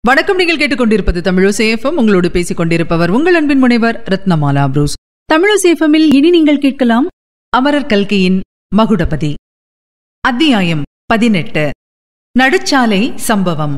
வணக்கம் நீங்கள் கேட்டுக்கொண்டிருப்பது தமிழசேஃபம் உங்களோடு பேசிக் கொண்டிருப்பவர் உங்கள் அன்பின் முனைவர் ரத்னமாலா புரூஸ் தமிழசேஃபமில் இனி நீங்கள் கேட்கலாம் அமரர் கல்கியின் மகுடபதி அத்தியாயம் பதினெட்டு நடுச்சாலை சம்பவம்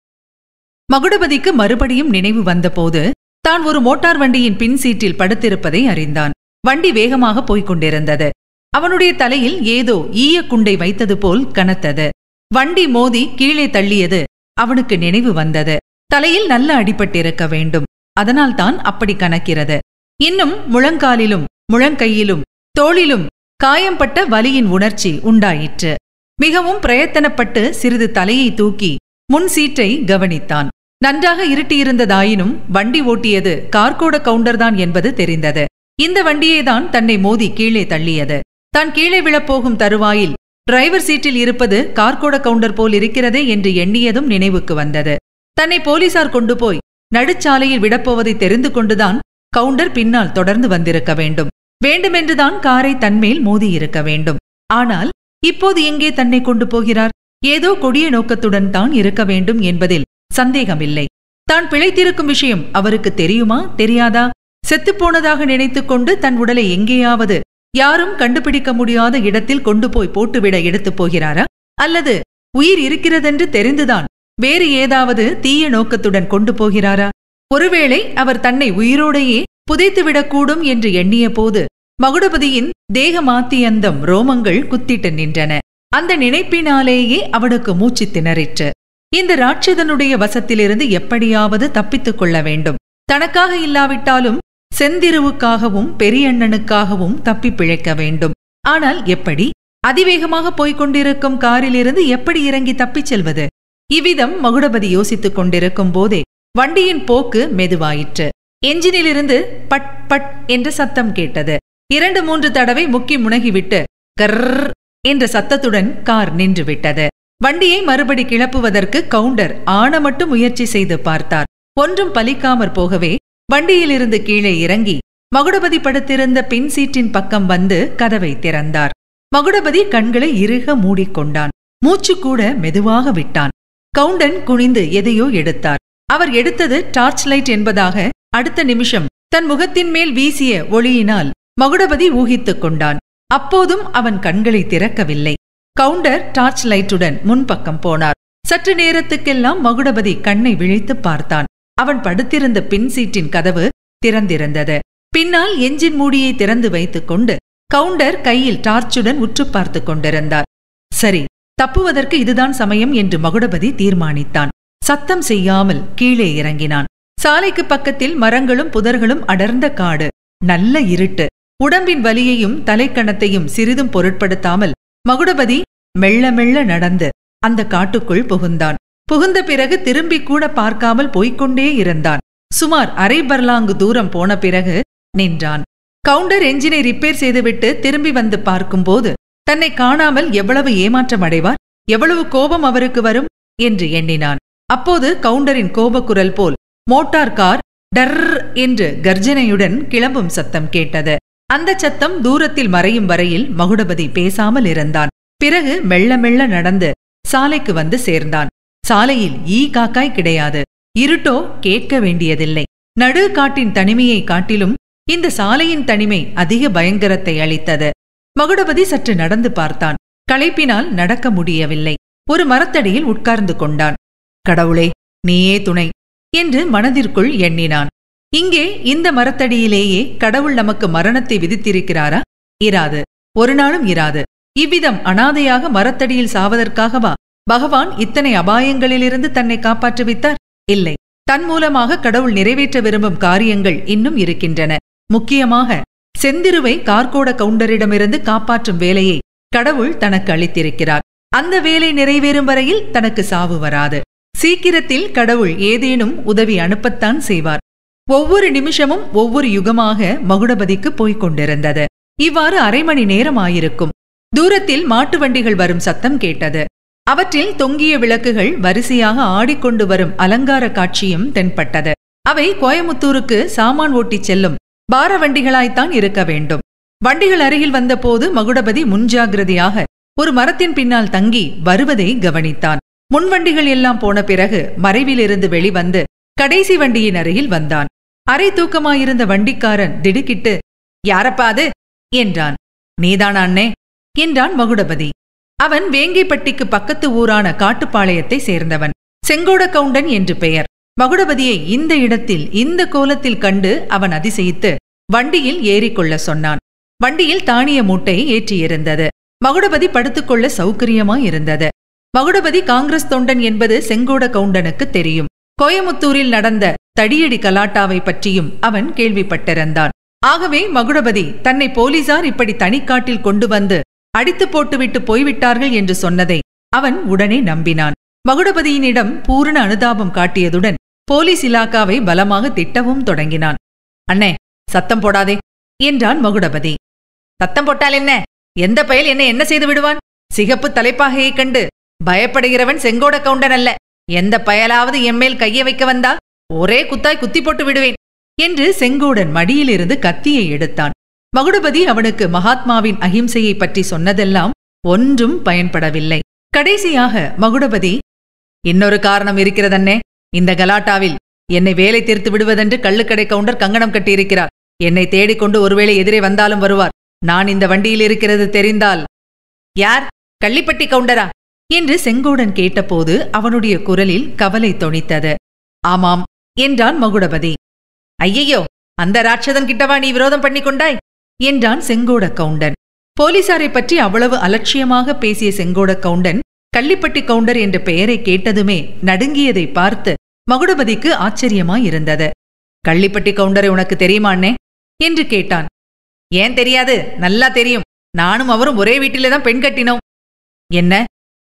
மகுடபதிக்கு மறுபடியும் நினைவு வந்தபோது தான் ஒரு மோட்டார் வண்டியின் பின் சீட்டில் படுத்திருப்பதை அறிந்தான் வண்டி வேகமாக போய்க் கொண்டிருந்தது அவனுடைய தலையில் ஏதோ ஈய குண்டை வைத்தது போல் கனத்தது வண்டி மோதி கீழே தள்ளியது அவனுக்கு நினைவு வந்தது தலையில் நல்ல அடிபட்டிருக்க வேண்டும் அதனால்தான் அப்படி கணக்கிறது இன்னும் முழங்காலிலும் முழங்கையிலும் தோளிலும் காயம்பட்ட வலியின் உணர்ச்சி உண்டாயிற்று மிகவும் பிரயத்தனப்பட்டு சிறிது தலையை தூக்கி முன் சீட்டை கவனித்தான் நன்றாக இருட்டியிருந்ததாயினும் வண்டி ஓட்டியது கார்கோட கவுண்டர்தான் என்பது தெரிந்தது இந்த வண்டியேதான் தன்னை மோதி கீழே தள்ளியது தான் கீழே விழப்போகும் தருவாயில் டிரைவர் சீட்டில் இருப்பது கார்கோட கவுண்டர் போல் இருக்கிறதே என்று எண்ணியதும் நினைவுக்கு வந்தது தன்னை போலீசார் கொண்டு போய் நடுச்சாலையில் விடப்போவதை தெரிந்து கொண்டுதான் கவுண்டர் பின்னால் தொடர்ந்து வந்திருக்க வேண்டும் வேண்டுமென்றுதான் காரை தன்மேல் மோதியிருக்க வேண்டும் ஆனால் இப்போது எங்கே தன்னை கொண்டு போகிறார் ஏதோ கொடிய நோக்கத்துடன் தான் இருக்க வேண்டும் என்பதில் சந்தேகமில்லை தான் பிழைத்திருக்கும் விஷயம் அவருக்கு தெரியுமா தெரியாதா செத்துப்போனதாக நினைத்துக் கொண்டு தன் உடலை எங்கேயாவது யாரும் கண்டுபிடிக்க முடியாத இடத்தில் கொண்டு போய் போட்டுவிட எடுத்துப் போகிறாரா அல்லது உயிர் இருக்கிறதென்று தெரிந்துதான் வேறு ஏதாவது தீய நோக்கத்துடன் கொண்டு போகிறாரா ஒருவேளை அவர் தன்னை உயிரோடையே புதைத்துவிடக்கூடும் என்று எண்ணிய போது மகுடபதியின் தேகமாத்தியந்தம் ரோமங்கள் குத்திட்டு நின்றன அந்த நினைப்பினாலேயே அவனுக்கு மூச்சு திணறிற்று இந்த ராட்சதனுடைய வசத்திலிருந்து எப்படியாவது தப்பித்துக் கொள்ள வேண்டும் தனக்காக இல்லாவிட்டாலும் செந்திருவுக்காகவும் பெரியண்ணனுக்காகவும் தப்பி பிழைக்க வேண்டும் ஆனால் எப்படி அதிவேகமாக போய்க் கொண்டிருக்கும் காரிலிருந்து எப்படி இறங்கி தப்பிச் செல்வது இவ்விதம் மகுடபதி யோசித்துக் கொண்டிருக்கும் போதே வண்டியின் போக்கு மெதுவாயிற்று எஞ்சினிலிருந்து பட் பட் என்ற சத்தம் கேட்டது இரண்டு மூன்று தடவை முக்கி முனகிவிட்டு கர்ர் என்ற சத்தத்துடன் கார் நின்று விட்டது வண்டியை மறுபடி கிளப்புவதற்கு கவுண்டர் ஆன மட்டும் முயற்சி செய்து பார்த்தார் ஒன்றும் பலிக்காமற் போகவே வண்டியிலிருந்து கீழே இறங்கி மகுடபதி படுத்திருந்த பின் சீட்டின் பக்கம் வந்து கதவை திறந்தார் மகுடபதி கண்களை இறுக மூடிக்கொண்டான் மூச்சு கூட மெதுவாக விட்டான் கவுண்டன் குனிந்து எதையோ எடுத்தார் அவர் எடுத்தது டார்ச் லைட் என்பதாக அடுத்த நிமிஷம் தன் முகத்தின் மேல் வீசிய ஒளியினால் மகுடபதி ஊகித்துக் கொண்டான் அப்போதும் அவன் கண்களை திறக்கவில்லை கவுண்டர் டார்ச் லைட்டுடன் முன்பக்கம் போனார் சற்று நேரத்துக்கெல்லாம் மகுடபதி கண்ணை விழித்து பார்த்தான் அவன் படுத்திருந்த பின் சீட்டின் கதவு திறந்திருந்தது பின்னால் எஞ்சின் மூடியை திறந்து வைத்துக் கொண்டு கவுண்டர் கையில் டார்ச்சுடன் உற்று பார்த்துக் கொண்டிருந்தார் சரி தப்புவதற்கு இதுதான் சமயம் என்று மகுடபதி தீர்மானித்தான் சத்தம் செய்யாமல் கீழே இறங்கினான் சாலைக்கு பக்கத்தில் மரங்களும் புதர்களும் அடர்ந்த காடு நல்ல இருட்டு உடம்பின் வலியையும் தலைக்கணத்தையும் சிறிதும் பொருட்படுத்தாமல் மகுடபதி மெல்ல மெல்ல நடந்து அந்த காட்டுக்குள் புகுந்தான் புகுந்த பிறகு திரும்பி கூட பார்க்காமல் போய்க்கொண்டே இருந்தான் சுமார் அரை பர்லாங்கு தூரம் போன பிறகு நின்றான் கவுண்டர் எஞ்சினை ரிப்பேர் செய்துவிட்டு திரும்பி வந்து பார்க்கும்போது தன்னை காணாமல் எவ்வளவு ஏமாற்றம் அடைவார் எவ்வளவு கோபம் அவருக்கு வரும் என்று எண்ணினான் அப்போது கவுண்டரின் கோபக்குரல் போல் மோட்டார் கார் டர் என்று கர்ஜனையுடன் கிளம்பும் சத்தம் கேட்டது அந்த சத்தம் தூரத்தில் மறையும் வரையில் மகுடபதி பேசாமல் இருந்தான் பிறகு மெல்ல மெல்ல நடந்து சாலைக்கு வந்து சேர்ந்தான் சாலையில் ஈ காக்காய் கிடையாது இருட்டோ கேட்க வேண்டியதில்லை நடு காட்டின் தனிமையை காட்டிலும் இந்த சாலையின் தனிமை அதிக பயங்கரத்தை அளித்தது மகுடபதி சற்று நடந்து பார்த்தான் களைப்பினால் நடக்க முடியவில்லை ஒரு மரத்தடியில் உட்கார்ந்து கொண்டான் கடவுளே நீயே துணை என்று மனதிற்குள் எண்ணினான் இங்கே இந்த மரத்தடியிலேயே கடவுள் நமக்கு மரணத்தை விதித்திருக்கிறாரா இராது ஒரு நாளும் இராது இவ்விதம் அனாதையாக மரத்தடியில் சாவதற்காகவா பகவான் இத்தனை அபாயங்களிலிருந்து தன்னை காப்பாற்றுவித்தார் இல்லை தன் மூலமாக கடவுள் நிறைவேற்ற விரும்பும் காரியங்கள் இன்னும் இருக்கின்றன முக்கியமாக செந்திருவை கார்கோட கவுண்டரிடமிருந்து காப்பாற்றும் வேலையை கடவுள் தனக்கு அளித்திருக்கிறார் அந்த வேலை நிறைவேறும் வரையில் தனக்கு சாவு வராது சீக்கிரத்தில் கடவுள் ஏதேனும் உதவி அனுப்பத்தான் செய்வார் ஒவ்வொரு நிமிஷமும் ஒவ்வொரு யுகமாக மகுடபதிக்கு போய்க் கொண்டிருந்தது இவ்வாறு அரை மணி நேரம் ஆயிருக்கும் தூரத்தில் மாட்டு வண்டிகள் வரும் சத்தம் கேட்டது அவற்றில் தொங்கிய விளக்குகள் வரிசையாக ஆடிக்கொண்டு வரும் அலங்கார காட்சியும் தென்பட்டது அவை கோயமுத்தூருக்கு சாமான் ஓட்டிச் செல்லும் பார வண்டிகளாய்த்தான் இருக்க வேண்டும் வண்டிகள் அருகில் வந்தபோது மகுடபதி முன்ஜாகிரதையாக ஒரு மரத்தின் பின்னால் தங்கி வருவதை கவனித்தான் முன்வண்டிகள் எல்லாம் போன பிறகு மறைவிலிருந்து வெளிவந்து கடைசி வண்டியின் அருகில் வந்தான் அரை தூக்கமாயிருந்த வண்டிக்காரன் திடுக்கிட்டு யாரப்பா அது என்றான் நீதானா அண்ணே என்றான் மகுடபதி அவன் வேங்கிப்பட்டிக்கு பக்கத்து ஊரான காட்டுப்பாளையத்தை சேர்ந்தவன் செங்கோட கவுண்டன் என்று பெயர் மகுடபதியை இந்த இடத்தில் இந்த கோலத்தில் கண்டு அவன் அதிசயித்து வண்டியில் ஏறிக்கொள்ள சொன்னான் வண்டியில் தானிய மூட்டை ஏற்றியிருந்தது மகுடபதி படுத்துக்கொள்ள சௌகரியமாயிருந்தது மகுடபதி காங்கிரஸ் தொண்டன் என்பது செங்கோட கவுண்டனுக்கு தெரியும் கோயமுத்தூரில் நடந்த தடியடி கலாட்டாவை பற்றியும் அவன் கேள்விப்பட்டிருந்தான் ஆகவே மகுடபதி தன்னை போலீசார் இப்படி தனிக்காட்டில் கொண்டு வந்து அடித்து போட்டுவிட்டு போய்விட்டார்கள் என்று சொன்னதை அவன் உடனே நம்பினான் மகுடபதியினிடம் பூரண அனுதாபம் காட்டியதுடன் போலீஸ் இலாக்காவை பலமாக திட்டவும் தொடங்கினான் அண்ணே சத்தம் போடாதே என்றான் மகுடபதி சத்தம் போட்டால் என்ன எந்த பயல் என்ன என்ன செய்து விடுவான் சிகப்பு தலைப்பாகையைக் கண்டு பயப்படுகிறவன் செங்கோட கவுண்டன் அல்ல எந்த பயலாவது எம்மேல் கைய வைக்க வந்தா ஒரே குத்தாய் குத்தி போட்டு விடுவேன் என்று செங்கோடன் மடியிலிருந்து கத்தியை எடுத்தான் மகுடபதி அவனுக்கு மகாத்மாவின் அகிம்சையை பற்றி சொன்னதெல்லாம் ஒன்றும் பயன்படவில்லை கடைசியாக மகுடபதி இன்னொரு காரணம் இருக்கிறதண்ணே இந்த கலாட்டாவில் என்னை வேலை தீர்த்து விடுவதென்று கள்ளுக்கடை கவுண்டர் கங்கணம் கட்டியிருக்கிறார் என்னை தேடிக்கொண்டு ஒருவேளை எதிரே வந்தாலும் வருவார் நான் இந்த வண்டியில் இருக்கிறது தெரிந்தால் யார் கள்ளிப்பட்டி கவுண்டரா என்று செங்கோடன் கேட்டபோது அவனுடைய குரலில் கவலை தொனித்தது ஆமாம் என்றான் மகுடபதி ஐயையோ அந்த ராட்சதன் கிட்டவா நீ விரோதம் பண்ணி கொண்டாய் என்றான் செங்கோட கவுண்டன் போலீசாரை பற்றி அவ்வளவு அலட்சியமாக பேசிய செங்கோட கவுண்டன் கள்ளிப்பட்டி கவுண்டர் என்ற பெயரை கேட்டதுமே நடுங்கியதை பார்த்து மகுடபதிக்கு ஆச்சரியமாயிருந்தது கள்ளிப்பட்டி கவுண்டரை உனக்கு தெரியுமாண்ணே என்று கேட்டான் ஏன் தெரியாது நல்லா தெரியும் நானும் அவரும் ஒரே வீட்டிலே தான் பெண் கட்டினோம் என்ன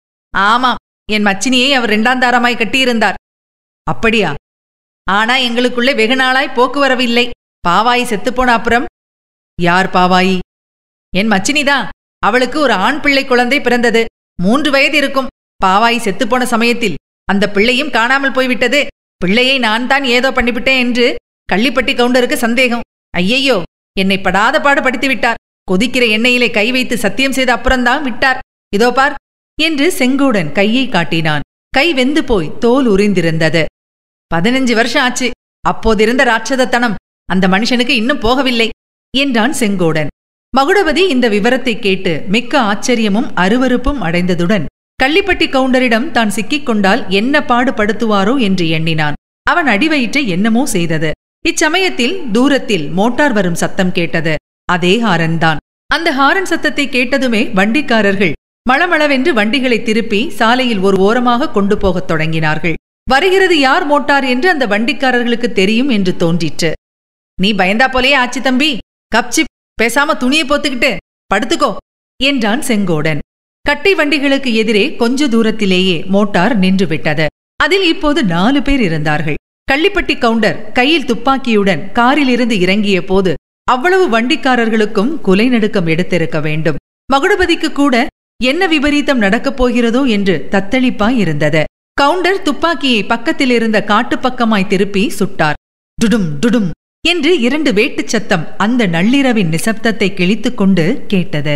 ஆமாம் என் மச்சினியை அவர் இரண்டாந்தாரமாய் கட்டியிருந்தார் அப்படியா ஆனா எங்களுக்குள்ளே வெகு நாளாய் போக்குவரவு இல்லை பாவாயி செத்துப்போன அப்புறம் யார் பாவாயி என் மச்சினிதான் அவளுக்கு ஒரு ஆண் பிள்ளை குழந்தை பிறந்தது மூன்று வயது இருக்கும் பாவாயி செத்துப்போன சமயத்தில் அந்த பிள்ளையும் காணாமல் போய்விட்டது பிள்ளையை நான் தான் ஏதோ பண்ணிவிட்டேன் என்று கள்ளிப்பட்டி கவுண்டருக்கு சந்தேகம் ஐயையோ என்னை படாத பாடு படித்து விட்டார் கொதிக்கிற எண்ணெயிலே கை வைத்து சத்தியம் செய்த அப்புறம்தான் விட்டார் இதோ பார் என்று செங்கோடன் கையை காட்டினான் கை வெந்து போய் தோல் உரிந்திருந்தது பதினஞ்சு வருஷம் ஆச்சு அப்போதிருந்த ராட்சதத்தனம் அந்த மனுஷனுக்கு இன்னும் போகவில்லை என்றான் செங்கோடன் மகுடபதி இந்த விவரத்தை கேட்டு மிக்க ஆச்சரியமும் அருவருப்பும் அடைந்ததுடன் கள்ளிப்பட்டி கவுண்டரிடம் தான் சிக்கிக் கொண்டால் என்ன பாடுபடுத்துவாரோ என்று எண்ணினான் அவன் அடிவயிற்றை என்னமோ செய்தது இச்சமயத்தில் தூரத்தில் மோட்டார் வரும் சத்தம் கேட்டது அதே ஹாரன்தான் அந்த ஹாரன் சத்தத்தை கேட்டதுமே வண்டிக்காரர்கள் மளமளவென்று வண்டிகளை திருப்பி சாலையில் ஒரு ஓரமாக கொண்டு போகத் தொடங்கினார்கள் வருகிறது யார் மோட்டார் என்று அந்த வண்டிக்காரர்களுக்கு தெரியும் என்று தோன்றிற்று நீ பயந்தா போலயே ஆச்சு தம்பி கப்சிப் பேசாம துணியை போத்துக்கிட்டு படுத்துக்கோ என்றான் செங்கோடன் கட்டை வண்டிகளுக்கு எதிரே கொஞ்ச தூரத்திலேயே மோட்டார் நின்று விட்டது அதில் இப்போது நாலு பேர் இருந்தார்கள் கள்ளிப்பட்டி கவுண்டர் கையில் துப்பாக்கியுடன் காரிலிருந்து இறங்கிய போது அவ்வளவு வண்டிக்காரர்களுக்கும் குலை நடுக்கம் எடுத்திருக்க வேண்டும் மகுடபதிக்கு கூட என்ன விபரீதம் நடக்கப் போகிறதோ என்று தத்தளிப்பாய் இருந்தது கவுண்டர் துப்பாக்கியை பக்கத்தில் இருந்த காட்டுப்பக்கமாய் திருப்பி சுட்டார் டுடும் டுடும் என்று இரண்டு வேட்டுச் சத்தம் அந்த நள்ளிரவின் நிசப்தத்தை கிழித்துக் கொண்டு கேட்டது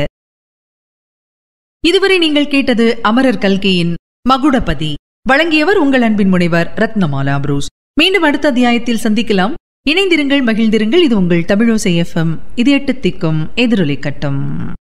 இதுவரை நீங்கள் கேட்டது அமரர் கல்கியின் மகுடபதி வழங்கியவர் உங்கள் அன்பின் முனைவர் ரத்னமாலா புரூஸ் மீண்டும் அடுத்த அத்தியாயத்தில் சந்திக்கலாம் இணைந்திருங்கள் மகிழ்ந்திருங்கள் இது உங்கள் தமிழோசை எஃப்எம் இது எட்டு திக்கும் எதிரொலி கட்டும்